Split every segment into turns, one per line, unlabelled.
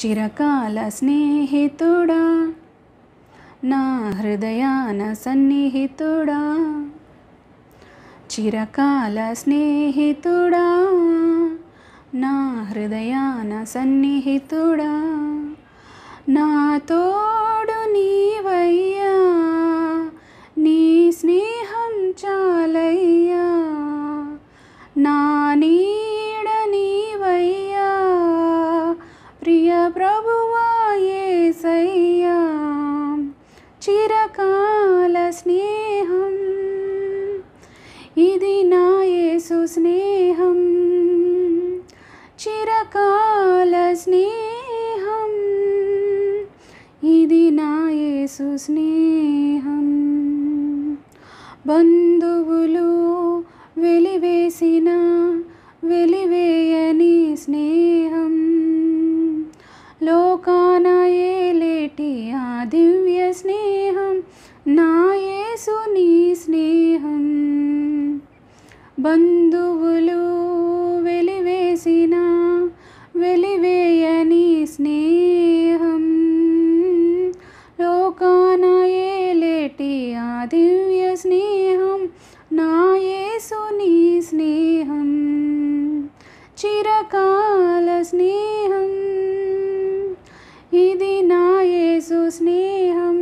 చిరకాల స్నేహితుడా నా హృదయాన సన్నిహితుడా చిరకాల స్నేహితుడా నా హృదయాన సన్నిహితుడా నా తోడు నీవయ్యా నీ స్నేహం చాలయ్యా నా నీడ నీవయ్యా ప్రియ ప్రభువా యేసయ్యా చిరకాల స్నేహం ఇది నా యేసు స్నేహం చిరకాల స్నేహం ఇది నా యేసు స్నేహం బంధువులు వెలివేసిన వెలివేయని స్నేహం లోకాన ఏలేటి ఆ దివ్య స్నేహం నా యేసు నీ స్నేహం బంధువులు వెలివేసిన వెలివేయని స్నేహం లోకాన ఏలేటి ఆ దివ్య స్నేహం నా యేసు నీ స్నేహం చిరకాల స్నేహం ఇది నా యేసు స్నేహం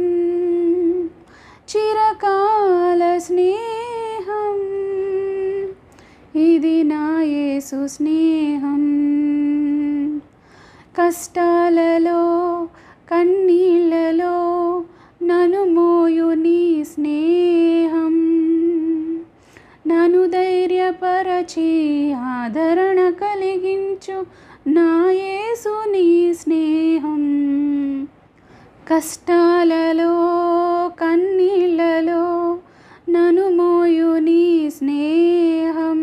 చిరకాల స్నేహం ఇది నా యేసు స్నేహం కష్టాలలో కన్నీళ్ళలో నను మోయు నీ స్నేహం నన్ను ధైర్యపరచి ఆదరణ కలిగించు నా యేసు నీ స్నేహం కష్టాలలో కన్నీళ్ళలో నను మోయు నీ స్నేహం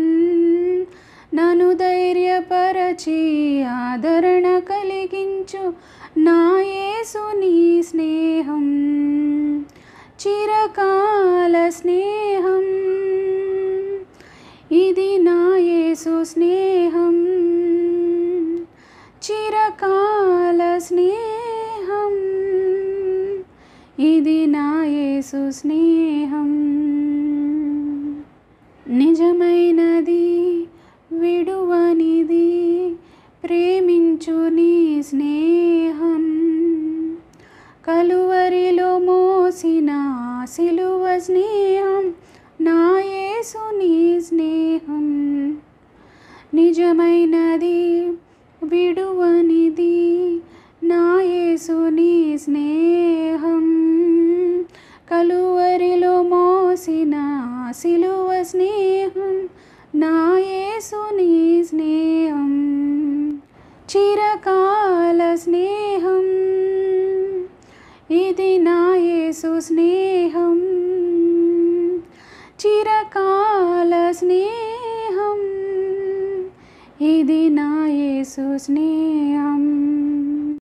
నన్ను ధైర్యపరచి ఆదరణ కలిగించు నా యేసు నీ స్నేహం చిరకాల స్నేహం ఇది నా యేసు స్నేహం చిరకాల స్నేహం ఇది నా యేసు స్నేహం నిజమైనది విడువనిది ప్రేమించు నీ స్నేహం కలువరిలో మోసిన సిలువ స్నేహం నా యేసు నీ స్నేహం నిజమైనది విడువనిది నా యేసు నీ స్నేహం కలువరిలో మోసిన సిలువ స్నేహం నా యేసు నీ స్నేహం చిరకాల స్నేహం ఇది నా యేసు స్నేహం చిరకాల స్నేహం ఇది నా యేసు స్నేహం